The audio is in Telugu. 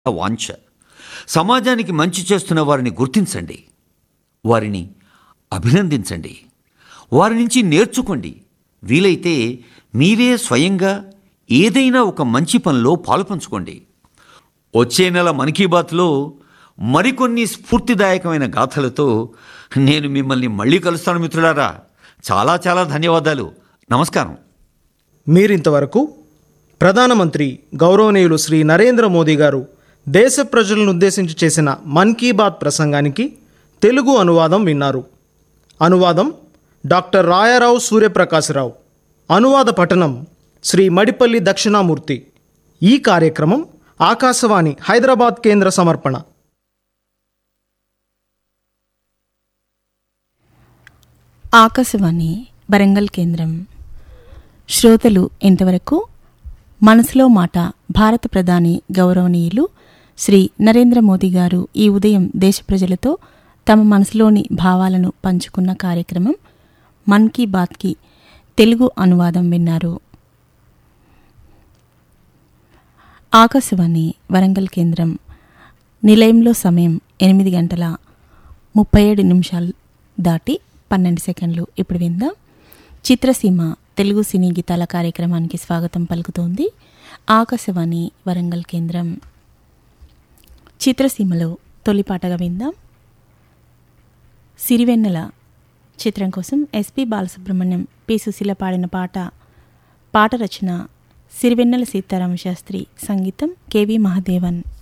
వాంఛ సమాజానికి మంచి చేస్తున్న వారిని గుర్తించండి వారిని అభినందించండి వారి నుంచి నేర్చుకోండి వీలైతే మీరే స్వయంగా ఏదైనా ఒక మంచి పనిలో పాలుపంచుకోండి వచ్చే నెల మన్ కీ బాత్లో మరికొన్ని స్ఫూర్తిదాయకమైన గాథలతో నేను మిమ్మల్ని మళ్ళీ కలుస్తాను మిత్రులారా చాలా చాలా ధన్యవాదాలు నమస్కారం మీరింతవరకు ప్రధానమంత్రి గౌరవనీయులు శ్రీ నరేంద్ర మోదీ గారు దేశ ప్రజలను ఉద్దేశించి చేసిన మన్ కీ బాత్ ప్రసంగానికి తెలుగు అనువాదం విన్నారు అనువాదం డాక్టర్ రాయారావు సూర్యప్రకాశరావు అనువాద పఠనం శ్రీ మడిపల్లి దక్షిణామూర్తి ఈ కార్యక్రమం ఆకాశవాణి హైదరాబాద్ కేంద్ర సమర్పణ ఆకాశవాణి వరంగల్ కేంద్రం శ్రోతలు ఇంతవరకు మనసులో మాట భారత ప్రధాని గౌరవనీయులు శ్రీ నరేంద్ర మోదీ గారు ఈ ఉదయం దేశ ప్రజలతో తమ మనసులోని భావాలను పంచుకున్న కార్యక్రమం మన్ కీ బాత్కి తెలుగు అనువాదం విన్నారు ఆకాశవాణి వరంగల్ కేంద్రం నిలయంలో సమయం ఎనిమిది గంటల ముప్పై ఏడు నిమిషాలు దాటి పన్నెండు సెకండ్లు ఇప్పుడు విందాం చిత్రసీమ తెలుగు సినీ గీతాల కార్యక్రమానికి స్వాగతం పలుకుతోంది ఆకాశవాణి వరంగల్ కేంద్రం చిత్రసీమలో తొలిపాటగా విందాం సిరివెన్నెల చిత్రం కోసం ఎస్పి బాలసుబ్రహ్మణ్యం పి సుశీల పాడిన పాట పాట రచన సిరివెన్నెల సీతారామ శాస్త్రి సంగీతం కెవి మహాదేవన్